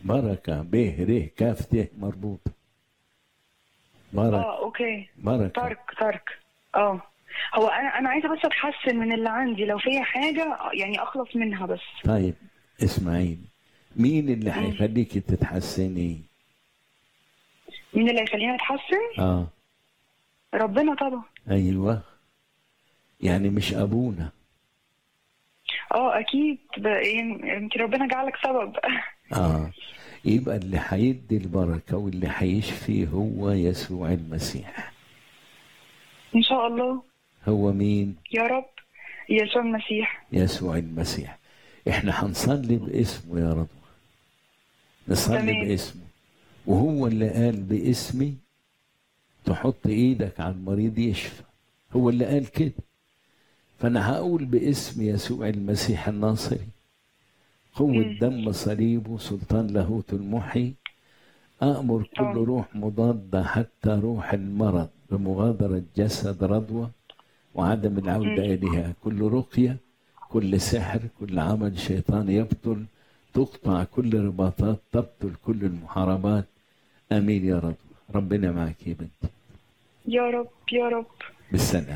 بركة ب ر كاف ت مربوطة بركة اه اوكي بركة ترك ترك اه هو انا انا عايزه بس اتحسن من اللي عندي لو فيها حاجه يعني اخلص منها بس طيب اسمعيني مين اللي هيخليكي تتحسني مين اللي هيخليني اتحسن اه ربنا طبعا ايوه يعني مش ابونا اه اكيد ب- يمكن ربنا جعلك سبب اه يبقى اللي هيدي البركة واللي هيشفي هو يسوع المسيح ان شاء الله هو مين يا رب يسوع المسيح يسوع المسيح احنا هنصلي باسمه يا رضوى نصلي تمام. باسمه وهو اللي قال باسمي تحط ايدك على المريض يشفى هو اللي قال كده فانا هقول باسم يسوع المسيح الناصري قوة دم صليبه سلطان لاهوت المحي أأمر كل آه. روح مضادة حتى روح المرض بمغادرة جسد رضوى وعدم العودة إليها كل رقية كل سحر كل عمل شيطان يبطل تقطع كل رباطات تبطل كل المحاربات آمين يا رب ربنا معك يا بنتي يا رب يا رب بالسلام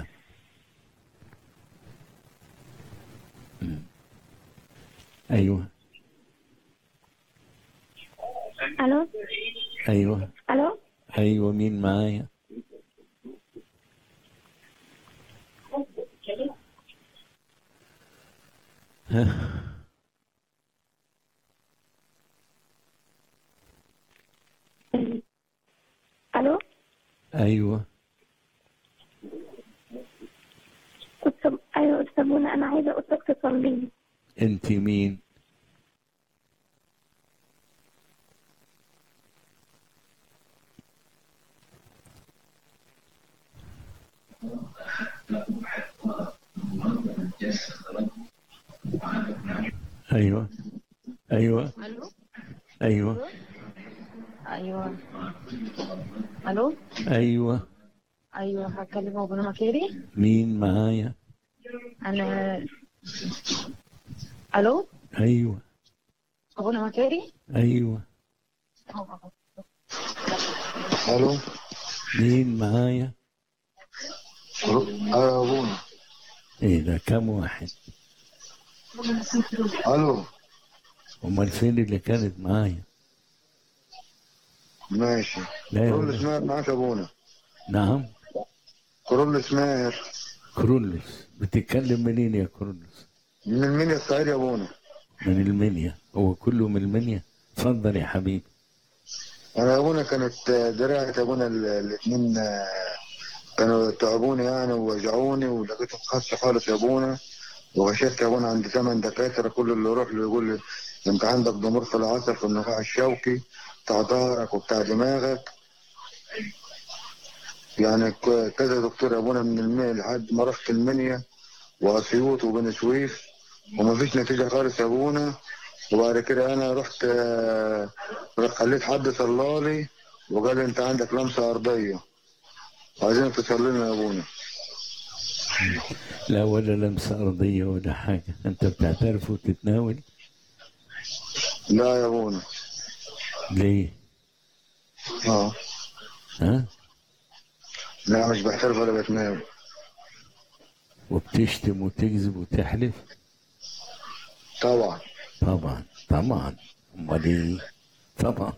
مم. أيوه الو أيوه الو أيوه مين معايا ها الو أيوه أستاذ ايوه استاذ منى انا عايزه استاذ تصلي لي أنت مين أيوه أيوه الو أيوه ايوه الو أيوه ايوه هكلم ابونا مكاري مين معايا انا الو أيوه ابونا مكاري أيوه الو مين معايا ايوه يا ابونا إيه ده كم واحد الو أمال فين اللي كانت معايا ماشي لا يا كرول ولد. سماهر معاك يا ابونا نعم كرول سماهر كرولوس بتتكلم منين يا كرولوس من المنيا الصعيد يا ابونا من المنيا هو كله من المنيا اتفضل يا حبيبي انا يا ابونا كانت دراعي يا ابونا الاثنين كانوا تعبوني يعني ووجعوني ولقيتهم خاصة خالص يا ابونا وغشيت يا ابونا عند ثمان دكاترة كل اللي يروح له يقول لي انت عندك ضمور في العصر في النخاع الشوكي بتاع ظهرك وبتاع دماغك يعني ك- كذا دكتور يا ابونا من المنيا لحد ما رحت المنيا واسيوط وبني سويف وما فيش نتيجة خالص يا ابونا وبعد كده انا رحت آه، رحت خليت حد صلالي وقال لي انت عندك لمسة ارضية عايزين تصلي لنا يا ابونا لا ولا لمسة أرضية ولا حاجة أنت بتعترف وتتناول لا يا ابونا ليه؟ اه ها؟ لا مش بعترف ولا بتنام وبتشتم وتكذب وتحلف؟ طبعا طبعا طبعا أمال إيه؟ طبعا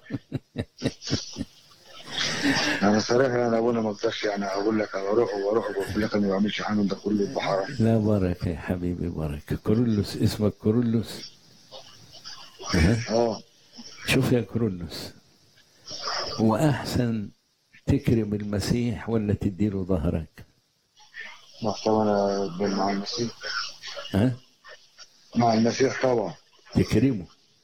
انا صريح يعني يا ابونا ما اقدرش يعني اقول لك اروح واروح واقول لك أنا ما بعملش حاجه ده كله بحرام لا بركة يا حبيبي بركة كورولوس اسمك كورولوس ها؟ اه شوف يا كورولوس هو أحسن تكرم المسيح ولا تديله ظهرك؟ محتوى انا مع المسيح ها؟ مع المسيح طبعا تكرمه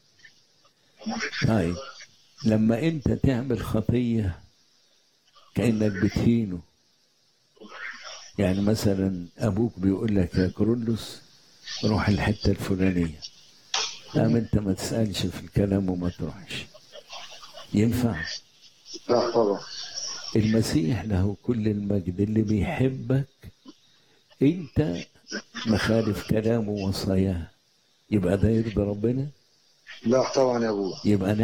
طيب لما انت تعمل خطية كأنك بتهينه يعني مثلا ابوك بيقول لك يا كرولوس روح الحتة الفلانية قام انت ما تسألش في الكلام وما تروحش ينفع لا طبعا المسيح له كل المجد اللي بيحبك انت مخالف كلامه ووصاياه يبقى ده يرضي ربنا لا طبعا يا ابوه يبقى